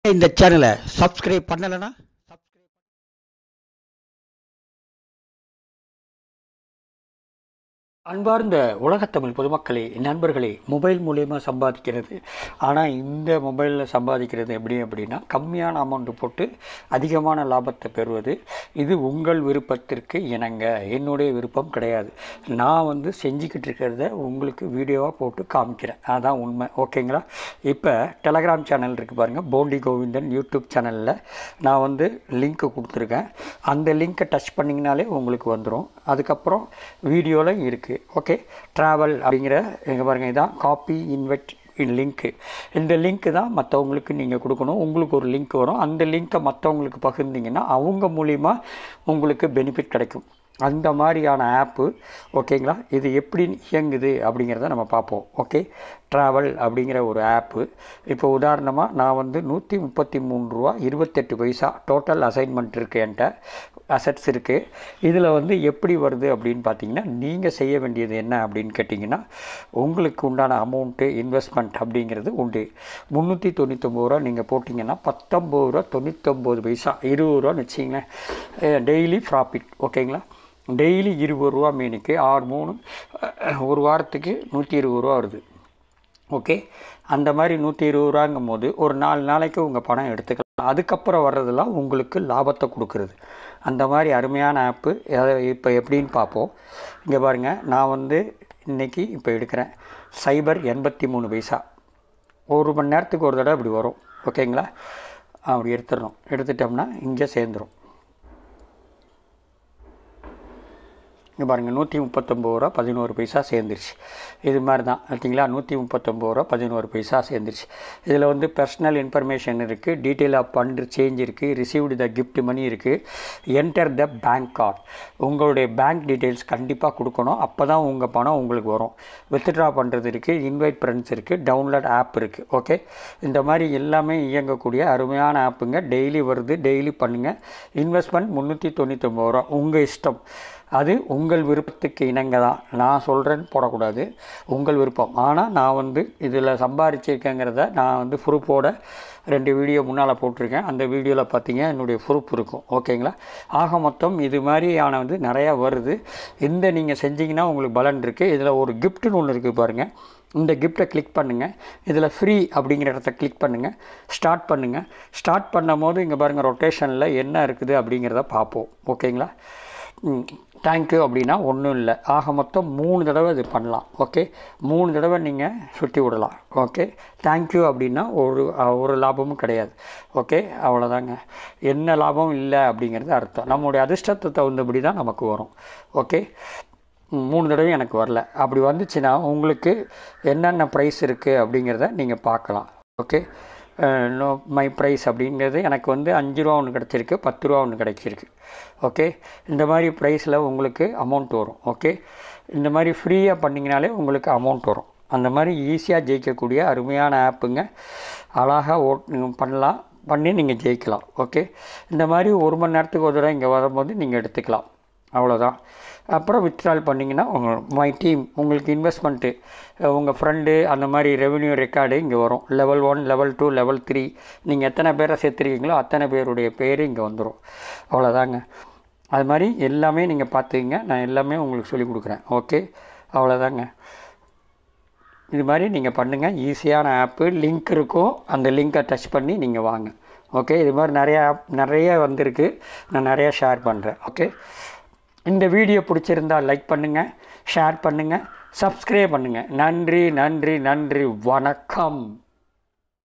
இந்த சேனலை சப்ஸ்கிரைப் பண்ணலைன்னா அன்பார்ந்த உலகத்தமிழ் பொதுமக்களே நண்பர்களே மொபைல் மூலயமா சம்பாதிக்கிறது ஆனால் இந்த மொபைலில் சம்பாதிக்கிறது எப்படி அப்படின்னா கம்மியான அமௌண்ட்டு போட்டு அதிகமான லாபத்தை பெறுவது இது உங்கள் விருப்பத்திற்கு இணங்க என்னுடைய விருப்பம் கிடையாது நான் வந்து செஞ்சுக்கிட்டு இருக்கிறத உங்களுக்கு வீடியோவாக போட்டு காமிக்கிறேன் அதான் உண்மை ஓகேங்களா இப்போ டெலகிராம் சேனல் இருக்குது பாருங்கள் போண்டி கோவிந்தன் யூடியூப் சேனலில் நான் வந்து லிங்க்கு கொடுத்துருக்கேன் அந்த லிங்க்கை டச் பண்ணிங்கனாலே உங்களுக்கு வந்துடும் அதுக்கப்புறம் வீடியோவில் இருக்குது ஓகே ட்ராவல் அப்படிங்கிற எங்கே பாருங்கள் இதான் காப்பி இன்வெட் லிங்க்கு இந்த லிங்க்கு தான் மற்றவங்களுக்கு நீங்கள் கொடுக்கணும் உங்களுக்கு ஒரு லிங்க் வரும் அந்த லிங்க்கை மற்றவங்களுக்கு பகிர்ந்தீங்கன்னா அவங்க மூலிமா உங்களுக்கு பெனிஃபிட் கிடைக்கும் அந்த மாதிரியான ஆப்பு ஓகேங்களா இது எப்படி இயங்குது அப்படிங்கிறத நம்ம பார்ப்போம் ஓகே ட்ராவல் அப்படிங்கிற ஒரு ஆப்பு இப்போ உதாரணமாக நான் வந்து நூற்றி முப்பத்தி மூணு ரூபா இருபத்தெட்டு பைசா டோட்டல் அசைன்மெண்ட் இருக்குது என்கிட்ட அசட்ஸ் இருக்குது இதில் வந்து எப்படி வருது அப்படின்னு பார்த்தீங்கன்னா நீங்கள் செய்ய வேண்டியது என்ன அப்படின்னு கேட்டிங்கன்னா உங்களுக்கு உண்டான அமௌண்ட்டு இன்வெஸ்ட்மெண்ட் அப்படிங்கிறது உண்டு முந்நூற்றி தொண்ணூத்தொம்பது ரூபா நீங்கள் போட்டிங்கன்னா பத்தொம்பது ரூபா தொண்ணூத்தொம்பது பைசா இருபது ரூபான்னு வச்சிங்களேன் டெய்லி ப்ராஃபிட் ஓகேங்களா டெய்லி இருபது ரூபா மீனுக்கு ஆறு மூணு ஒரு வாரத்துக்கு நூற்றி இருபது ரூபா வருது ஓகே அந்த மாதிரி நூற்றி இருபது ரூபாங்கும் போது ஒரு நாலு நாளைக்கு உங்கள் பணம் எடுத்துக்கலாம் அதுக்கப்புறம் வர்றதெல்லாம் உங்களுக்கு லாபத்தை கொடுக்குறது அந்த மாதிரி அருமையான ஆப்பு இப்போ எப்படின்னு பார்ப்போம் இங்கே பாருங்கள் நான் வந்து இன்றைக்கி இப்போ எடுக்கிறேன் சைபர் எண்பத்தி மூணு பைசா ஒரு மணி நேரத்துக்கு ஒரு தடவை இப்படி வரும் ஓகேங்களா அப்படி எடுத்துடணும் எடுத்துட்டோம்னா இங்கே சேர்ந்துடும் இங்கே பாருங்கள் நூற்றி முப்பத்தொம்பது ரூபா பதினோரு பைசா சேர்ந்துருச்சு இது மாதிரி தான் பார்த்தீங்களா நூற்றி முப்பத்தொம்பது ரூபா பதினோரு பைசா சேர்ந்துருச்சு இதில் வந்து பர்சனல் இன்ஃபர்மேஷன் இருக்குது டீட்டெயில் ஆஃப் ஃபண்ட் சேஞ்ச் இருக்குது ரிசீவ்டு த கிஃப்ட் மணி இருக்குது என்டர் த பேங்க் கார்டு உங்களுடைய பேங்க் டீட்டெயில்ஸ் கண்டிப்பாக கொடுக்கணும் அப்போ தான் உங்கள் பணம் உங்களுக்கு வரும் வித்ட்ரா பண்ணுறது இருக்குது இன்வைட் ஃப்ரெண்ட்ஸ் இருக்குது டவுன்லோட் ஆப் இருக்குது ஓகே இந்த மாதிரி எல்லாமே இயங்கக்கூடிய அருமையான ஆப்புங்க டெய்லி வருது டெய்லி பண்ணுங்கள் இன்வெஸ்ட்மெண்ட் முந்நூற்றி தொண்ணூற்றொம்பது ரூபா உங்கள் இஷ்டம் அது உங்கள் விருப்பத்துக்கு இணங்க தான் நான் சொல்கிறேன்னு போடக்கூடாது உங்கள் விருப்பம் ஆனால் நான் வந்து இதில் சம்பாரிச்சிருக்கேங்கிறத நான் வந்து ப்ரூஃபோட ரெண்டு வீடியோ முன்னால் போட்டிருக்கேன் அந்த வீடியோவில் பார்த்தீங்க என்னுடைய ப்ரூஃப் இருக்கும் ஓகேங்களா ஆக மொத்தம் இது மாதிரியான வந்து நிறையா வருது இந்த நீங்கள் செஞ்சீங்கன்னா உங்களுக்கு பலன் இருக்குது இதில் ஒரு கிஃப்ட்டுன்னு ஒன்று இருக்குது பாருங்கள் இந்த கிஃப்ட்டை கிளிக் பண்ணுங்கள் இதில் ஃப்ரீ அப்படிங்கிற இடத்த கிளிக் பண்ணுங்கள் ஸ்டார்ட் பண்ணுங்கள் ஸ்டார்ட் பண்ணும் போது இங்கே பாருங்கள் ரொட்டேஷனில் என்ன இருக்குது அப்படிங்கிறத பார்ப்போம் ஓகேங்களா தேங்க்யூ அப்படின்னா ஒன்றும் இல்லை ஆக மொத்தம் மூணு தடவை இது பண்ணலாம் ஓகே மூணு தடவை நீங்கள் சுற்றி விடலாம் ஓகே தேங்க்யூ அப்படின்னா ஒரு ஒரு லாபமும் கிடையாது ஓகே அவ்வளோதாங்க என்ன லாபம் இல்லை அப்படிங்கிறது அர்த்தம் நம்மளுடைய அதிர்ஷ்டத்தை தகுந்தபடி தான் நமக்கு வரும் ஓகே மூணு தடவை எனக்கு வரல அப்படி வந்துச்சுன்னா உங்களுக்கு என்னென்ன ப்ரைஸ் இருக்குது அப்படிங்கிறத நீங்கள் பார்க்கலாம் ஓகே நோ மை ப்ரைஸ் அப்படிங்கிறது எனக்கு வந்து அஞ்சு ரூபா ஒன்று கிடச்சிருக்கு பத்து ரூபா ஒன்று கிடச்சிருக்கு ஓகே இந்த மாதிரி ப்ரைஸில் உங்களுக்கு அமௌண்ட் வரும் ஓகே இந்த மாதிரி ஃப்ரீயாக பண்ணிங்கனாலே உங்களுக்கு அமௌண்ட் வரும் அந்த மாதிரி ஈஸியாக ஜெயிக்கக்கூடிய அருமையான ஆப்புங்க அழகாக ஓட் பண்ணலாம் பண்ணி நீங்கள் ஜெயிக்கலாம் ஓகே இந்த மாதிரி ஒரு மணி நேரத்துக்கு ஒரு தடவை இங்கே வரும்போது நீங்கள் எடுத்துக்கலாம் அவ்வளோதான் அப்புறம் வித்ட்ரால் பண்ணிங்கன்னா உங்கள் மை டீம் உங்களுக்கு இன்வெஸ்ட்மெண்ட்டு உங்கள் ஃப்ரெண்டு அந்த மாதிரி ரெவென்யூ ரெக்கார்டு இங்கே வரும் level one level two level three நீங்கள் எத்தனை பேரை சேர்த்துருக்கீங்களோ அத்தனை பேருடைய பேர் இங்கே வந்துடும் அவ்வளோதாங்க அது மாதிரி எல்லாமே நீங்கள் பார்த்துக்கிங்க நான் எல்லாமே உங்களுக்கு சொல்லிக் கொடுக்குறேன் ஓகே அவ்வளோதாங்க இது மாதிரி நீங்கள் பண்ணுங்கள் ஈஸியான ஆப்பு லிங்க் இருக்கும் அந்த லிங்க்கை டச் பண்ணி நீங்கள் வாங்க ஓகே இது மாதிரி நிறையா ஆப் நிறைய வந்திருக்கு நான் நிறையா ஷேர் பண்ணுறேன் ஓகே இந்த வீடியோ பிடிச்சிருந்தால் லைக் பண்ணுங்கள் ஷேர் பண்ணுங்கள் சப்ஸ்கிரைப் பண்ணுங்கள் நன்றி நன்றி நன்றி வணக்கம்